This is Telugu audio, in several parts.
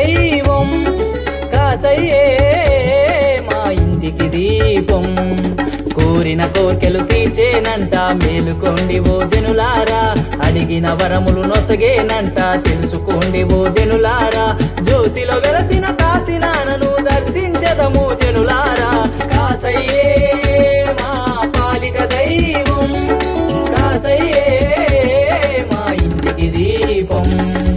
దైవం కాసయ్యే మా ఇంటికి దీపం కోరిన కోర్కెలు తీర్చేనంట మేలుకోండి ఓ జనులారా అడిగిన వరములు నొసగేనంట తెలుసుకోండి ఓ జనులారా జ్యోతిలో వెలసిన కాశీనానను దర్శించదము జనులారా కాసయ్యే మా పాలిట దైవం కాసయ్యే మా ఇంటికి దీపం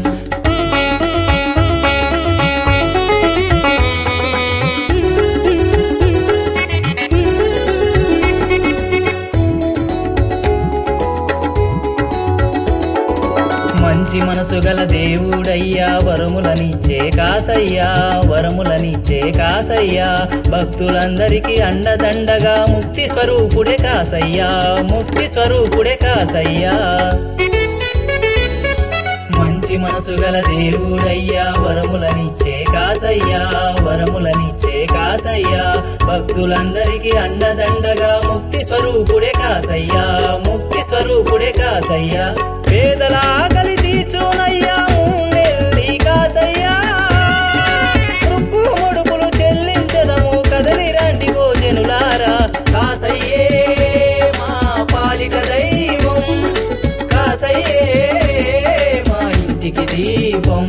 మంచి మనసు గల దేవుడయ్యా వరములనిచ్చే కాసయ్యా వరములనిచ్చే కాసయ్యా భక్తులందరికీ అండదండగా ముక్తి స్వరూపుడే కాసయ్యా ముక్తి స్వరూపుడే కాసయ్యా మంచి మనసు గల దేవుడయ్యా వరములనిచ్చే కాసయ్యా వరములనిచ్చే కాసయ్యా భక్తులందరికీ అండదండగా ముక్తి స్వరూపుడే కాసయ్యా ముక్తి స్వరూపుడే కాసయ్యా పేదల ఆకలి తీర్చునయ్యా నెల్లి కాసయ్యా రుక్కు ముడుపులు చెల్లించదము కదలి రండి ఓ జనులారా కాసయ్యే మా పాలిట దైవం కాసయ్యే మా ఇంటికి దీపం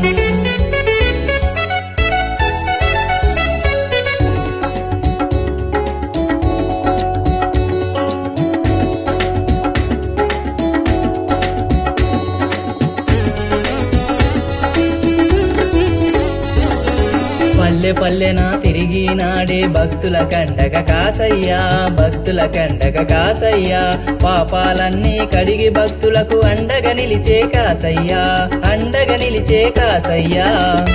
పల్లె పల్లెన తిరిగి నాడే భక్తుల కండగ కాసయ్యా భక్తుల కండగ కాసయ్యా పాపాలన్నీ కడిగి భక్తులకు అండగా నిలిచే కాసయ్యా అండగా నిలిచే కాసయ్యా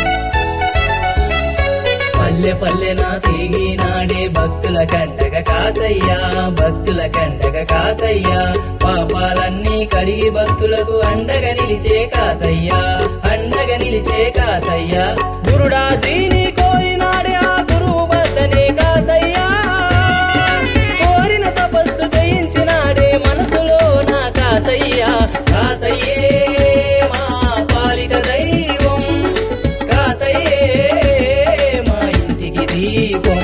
పల్లె పల్లెన తిరిగి నాడే భక్తుల కండగ కాసయ్యా భక్తుల కండగ కాసయ్యా పాపాలన్నీ కడిగి భక్తులకు అండగా నిలిచే కాసయ్యా అండగా నిలిచే కాసయ్యా గురుడా దీని కోరినాడే ఆ గురువు బద్దనే కాసయ్యా కోరిన తపస్సు జయించినాడే మనసులో నా కాసయ్యా కాసయ్యే మా పాలిట దైవం కాసయ్యే మా ఇంటికి దీపం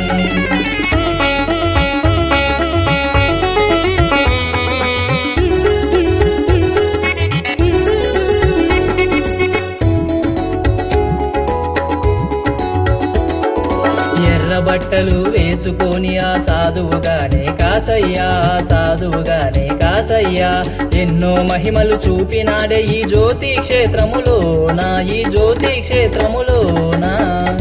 ఎర్ర బట్టలు వేసుకొని ఆ సాధువుగానే కాసయ్యా సాధువుగానే కాసయ్యా ఎన్నో మహిమలు చూపినాడే ఈ జ్యోతి క్షేత్రములో నా ఈ జ్యోతి క్షేత్రములో నా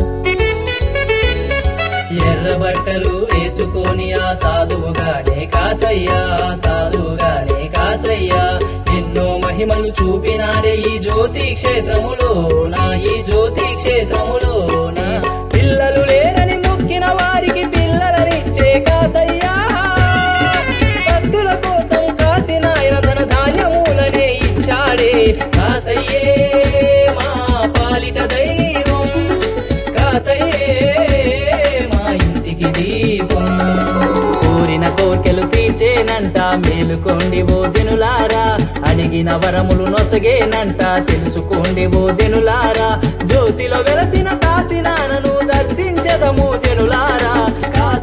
ఎర్ర బట్టలు వేసుకొని ఆ సాధువుగానే కాసయ్యా సాధువుగానే కాసయ్యా ఎన్నో మహిమలు చూపినాడే ఈ జ్యోతి క్షేత్రములో నా ఈ జ్యోతి క్షేత్రములో నా పిల్లలు లేరని మొక్కిన వారికి పిల్లలనిచ్చే కాసయ్యా భక్తుల కోసం కాసిన ఆయన ధన ధాన్యములనే ఇచ్చాడే కాసయ్యే మా పాలిట దైవం కాసయ్యే మా ఇంటికి దీపం కోరిన కోర్కెలు తీర్చేనంట మేలుకోండి ఓ జనులారా అడిగిన వరములు నొసగేనంట తెలుసుకోండి ఓ జనులారా జ్యోతిలో వెలసిన కాశీనానను దర్శించదము జనులారా కాస